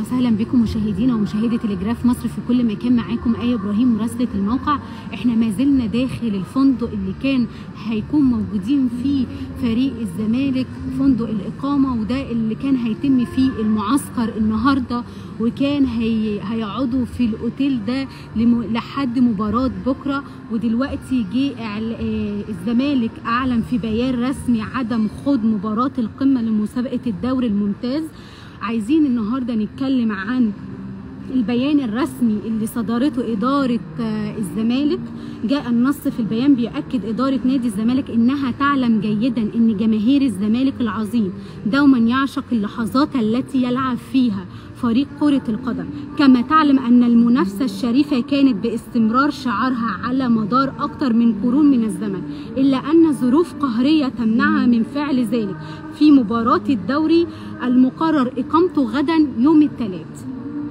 وسهلا بكم مشاهدينا ومشاهدي تلجراف مصر في كل مكان معاكم آية إبراهيم مراسلة الموقع احنا ما زلنا داخل الفندق اللي كان هيكون موجودين فيه فريق الزمالك فندق الإقامة وده اللي كان هيتم فيه المعسكر النهاردة وكان هي هيقعدوا في الأوتيل ده لم- لحد مباراة بكرة ودلوقتي جه إعل- آه، الزمالك أعلن في بيان رسمي عدم خوض مباراة القمة لمسابقة الدوري الممتاز عايزين النهارده نتكلم عن البيان الرسمي اللي صدرته إدارة آه، الزمالك جاء النص في البيان بيؤكد إدارة نادي الزمالك إنها تعلم جيدا إن جماهير الزمالك العظيم دوما يعشق اللحظات التي يلعب فيها فريق كرة القدم كما تعلم أن المنافسة الشريفة كانت باستمرار شعارها على مدار أكثر من قرون من الزمن إلا أن ظروف قهرية تمنعها من فعل ذلك في مباراة الدوري المقرر إقامته غدا يوم الثلاث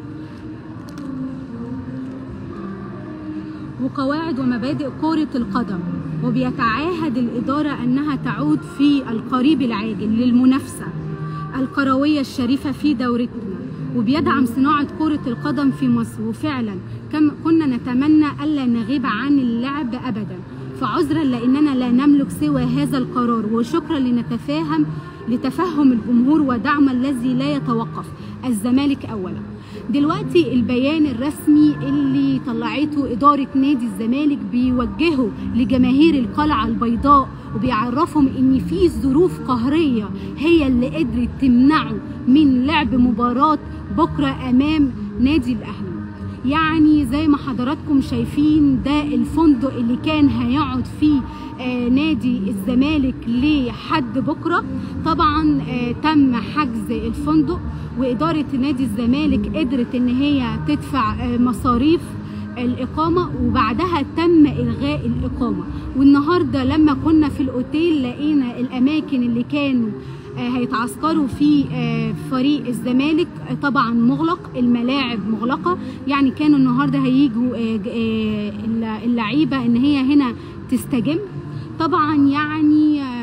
وقواعد ومبادئ كرة القدم وبيتعاهد الإدارة أنها تعود في القريب العاجل للمنافسة الكروية الشريفة في دورتنا وبيدعم صناعة كرة القدم في مصر وفعلا كم كنا نتمنى ألا نغيب عن اللعب أبدا فعذرا لأننا لا نملك سوى هذا القرار وشكرا لنتفاهم لتفهم الجمهور ودعم الذي لا يتوقف الزمالك أولا دلوقتي البيان الرسمي اللي طلعته إدارة نادي الزمالك بيوجهه لجماهير القلعة البيضاء وبيعرفهم إن في ظروف قهرية هي اللي قدرت تمنعه من لعب مباراة بكرة أمام نادي الأهلي يعني زي ما حضراتكم شايفين ده الفندق اللي كان هيقعد فيه آه نادي الزمالك لحد بكره طبعا آه تم حجز الفندق واداره نادي الزمالك قدرت ان هي تدفع آه مصاريف الإقامة وبعدها تم إلغاء الإقامة والنهاردة لما كنا في الأوتيل لقينا الأماكن اللي كانوا آه، هيتعسكروا في آه، فريق الزمالك آه، طبعا مغلق الملاعب مغلقة يعني كانوا النهاردة هيجوا آه، ج- آه، الل- اللعيبة ان هي هنا تستجم طبعا يعني آه،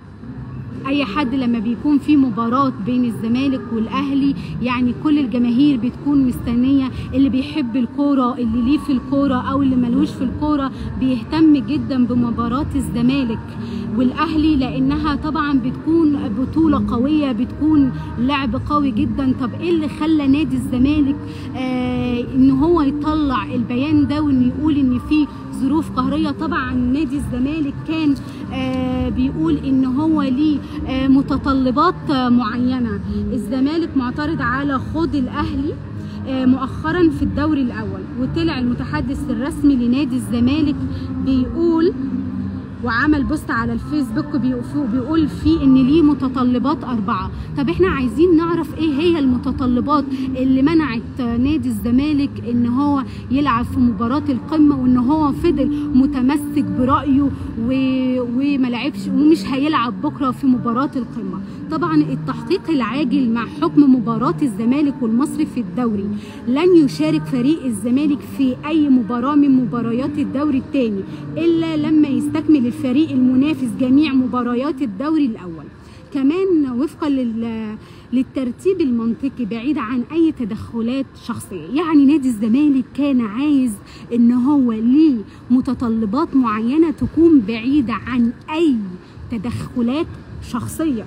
اي حد لما بيكون في مباراه بين الزمالك والاهلي يعني كل الجماهير بتكون مستنيه اللي بيحب الكوره اللي ليه في الكوره او اللي ملوش في الكوره بيهتم جدا بمباراه الزمالك والاهلي لانها طبعا بتكون بطوله قويه بتكون لعب قوي جدا طب ايه اللي خلى نادي الزمالك آه ان هو يطلع البيان ده وان يقول ان في ظروف قهريه طبعا نادي الزمالك كان آه بيقول ان هو ليه آه متطلبات آه معينه الزمالك معترض على خوض الاهلي آه مؤخرا في الدوري الاول وطلع المتحدث الرسمي لنادي الزمالك بيقول وعمل بوست على الفيسبوك بيقف- بيقول فيه ان ليه متطلبات اربعه طب احنا عايزين نعرف ايه هي المتطلبات اللي منعت نادي الزمالك ان هو يلعب في مباراه القمه وان هو فضل متمسك برايه و... وما لعبش ومش هيلعب بكره في مباراه القمه طبعا التحقيق العاجل مع حكم مباراه الزمالك والمصري في الدوري لن يشارك فريق الزمالك في اي مباراه من مباريات الدوري الثاني الا لما يستكمل الفريق المنافس جميع مباريات الدوري الاول كمان وفقا لل... للترتيب المنطقي بعيد عن اي تدخلات شخصيه يعني نادي الزمالك كان عايز ان هو ليه متطلبات معينه تكون بعيده عن اي تدخلات شخصيه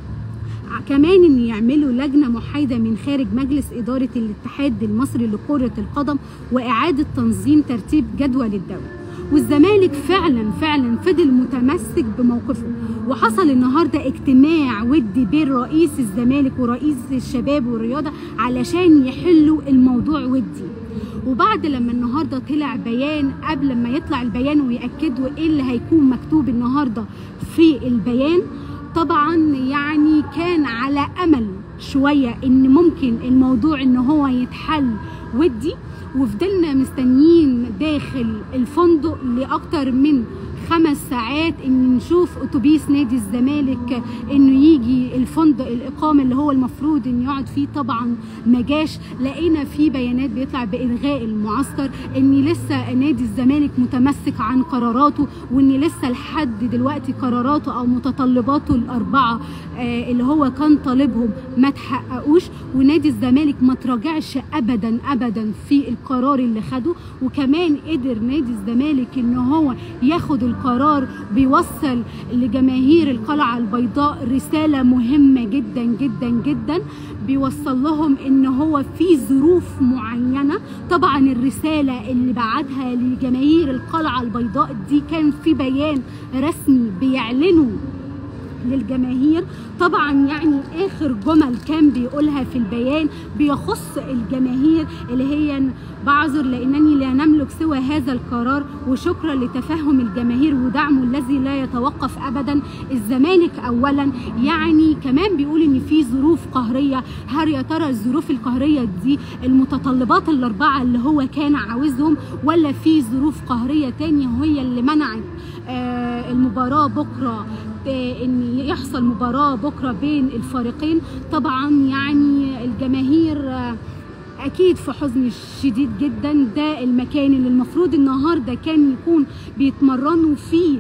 كمان ان يعملوا لجنه محايده من خارج مجلس اداره الاتحاد المصري لكره القدم واعاده تنظيم ترتيب جدول الدوري والزمالك فعلا فعلا فضل متمسك بموقفه وحصل النهارده اجتماع ودي بين رئيس الزمالك ورئيس الشباب والرياضه علشان يحلوا الموضوع ودي وبعد لما النهارده طلع بيان قبل ما يطلع البيان ويأكدوا ايه اللي هيكون مكتوب النهارده في البيان طبعا يعني كان على امل شويه ان ممكن الموضوع ان هو يتحل ودي وفضلنا مستنيين داخل الفندق لاكتر من خمس ساعات ان نشوف اتوبيس نادي الزمالك انه يجي الفندق الاقامه اللي هو المفروض انه يقعد فيه طبعا ما جاش لقينا في بيانات بيطلع بالغاء المعسكر ان لسه نادي الزمالك متمسك عن قراراته وان لسه لحد دلوقتي قراراته او متطلباته الاربعه آه اللي هو كان طالبهم ما تحققوش ونادي الزمالك ما تراجعش ابدا ابدا في القرار اللي خده وكمان قدر نادي الزمالك ان هو ياخد القرار بيوصل لجماهير القلعه البيضاء رساله مهمه جدا جدا جدا بيوصل لهم ان هو في ظروف معينه طبعا الرساله اللي بعتها لجماهير القلعه البيضاء دي كان في بيان رسمي بيعلنوا للجماهير طبعا يعني اخر جمل كان بيقولها في البيان بيخص الجماهير اللي هي بعذر لانني لا نملك سوى هذا القرار وشكرا لتفهم الجماهير ودعمه الذي لا يتوقف ابدا الزمالك اولا يعني كمان بيقول ان في ظروف قهريه هل يا ترى الظروف القهريه دي المتطلبات الاربعه اللي هو كان عاوزهم ولا في ظروف قهريه تانية هي اللي منعت آه المباراه بكره ان يحصل مباراه بكره بين الفريقين طبعا يعني الجماهير اكيد في حزن شديد جدا ده المكان اللي المفروض النهارده كان يكون بيتمرنوا فيه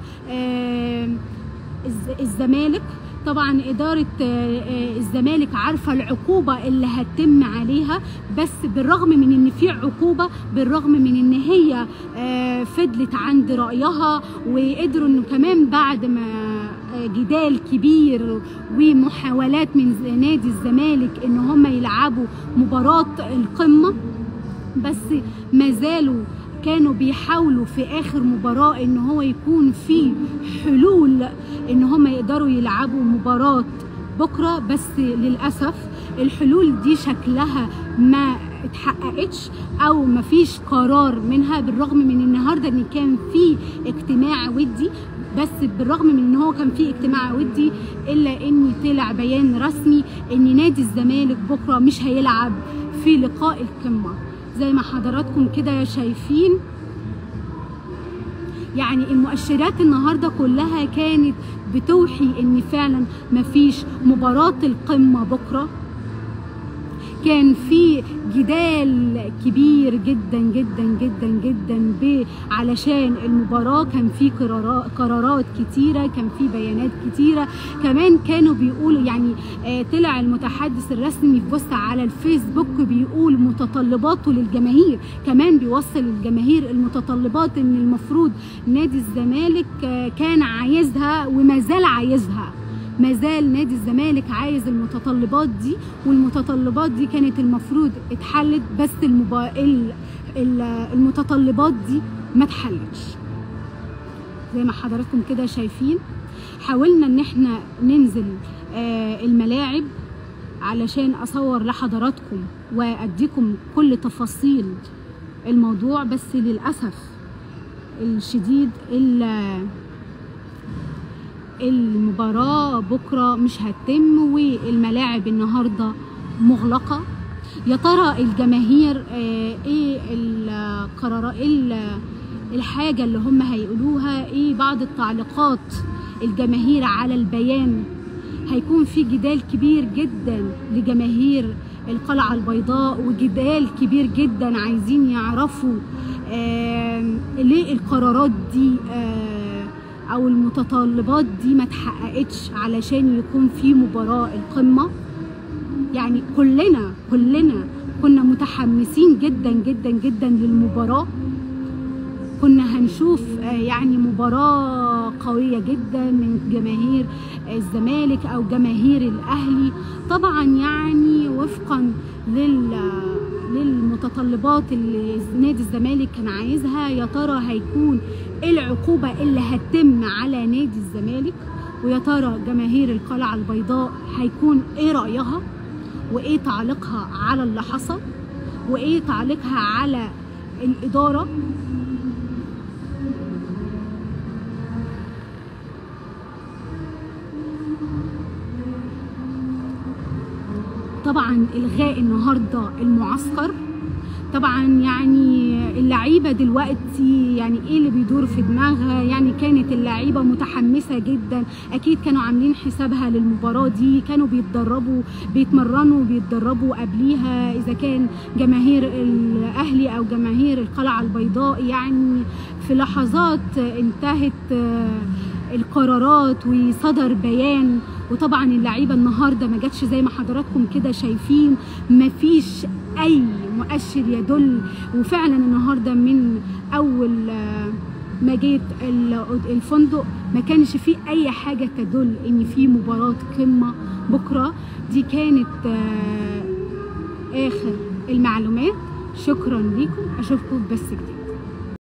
الزمالك طبعا إدارة الزمالك عارفة العقوبة اللي هتتم عليها بس بالرغم من إن في عقوبة بالرغم من إن هي فضلت عند رأيها وقدروا إنه كمان بعد ما جدال كبير ومحاولات من نادي الزمالك إن هم يلعبوا مباراة القمة بس ما زالوا كانوا بيحاولوا في اخر مباراه ان هو يكون في حلول ان هم يقدروا يلعبوا مباراه بكره بس للاسف الحلول دي شكلها ما اتحققتش او ما فيش قرار منها بالرغم من النهارده ان كان في اجتماع ودي بس بالرغم من ان هو كان في اجتماع ودي الا ان طلع بيان رسمي ان نادي الزمالك بكره مش هيلعب في لقاء القمه زي ما حضراتكم كده شايفين يعني المؤشرات النهارده كلها كانت بتوحي ان فعلا مفيش مباراه القمه بكره كان في جدال كبير جدا جدا جدا جدا ب علشان المباراه كان في قرارات قرارات كتيره كان في بيانات كتيره كمان كانوا بيقولوا يعني آه طلع المتحدث الرسمي في بوست على الفيسبوك بيقول متطلباته للجماهير كمان بيوصل للجماهير المتطلبات ان المفروض نادي الزمالك آه كان عايزها وما زال عايزها ما زال نادي الزمالك عايز المتطلبات دي والمتطلبات دي كانت المفروض اتحلت بس المبا... المتطلبات دي ما اتحلتش زي ما حضراتكم كده شايفين حاولنا ان احنا ننزل آه الملاعب علشان اصور لحضراتكم واديكم كل تفاصيل الموضوع بس للاسف الشديد المباراة بكرة مش هتتم والملاعب النهاردة مغلقة يا ترى الجماهير ايه القرار ايه الحاجة اللي هم هيقولوها ايه بعض التعليقات الجماهير على البيان هيكون في جدال كبير جدا لجماهير القلعة البيضاء وجدال كبير جدا عايزين يعرفوا آه ليه القرارات دي آه او المتطلبات دي ما اتحققتش علشان يكون في مباراة القمة يعني كلنا كلنا كنا متحمسين جدا جدا جدا للمباراة كنا هنشوف يعني مباراة قوية جدا من جماهير الزمالك او جماهير الاهلي طبعا يعني وفقا لل للمتطلبات اللي نادي الزمالك كان عايزها يا ترى هيكون ايه العقوبة اللي هتتم على نادي الزمالك ويا ترى جماهير القلعة البيضاء هيكون ايه رأيها وايه تعليقها على اللي حصل وايه تعليقها على الإدارة طبعا الغاء النهارده المعسكر طبعا يعني اللعيبه دلوقتي يعني ايه اللي بيدور في دماغها يعني كانت اللعيبه متحمسه جدا اكيد كانوا عاملين حسابها للمباراه دي كانوا بيتدربوا بيتمرنوا بيتدربوا قبليها اذا كان جماهير الاهلي او جماهير القلعه البيضاء يعني في لحظات انتهت آه، القرارات وصدر بيان وطبعا اللعيبه النهارده ما جاتش زي ما حضراتكم كده شايفين مفيش اي مؤشر يدل وفعلا النهارده من اول آه، ما جيت ال- الفندق ما كانش فيه اي حاجه تدل ان في مباراه قمه بكره دي كانت آه، اخر المعلومات شكرا ليكم اشوفكم بس جديد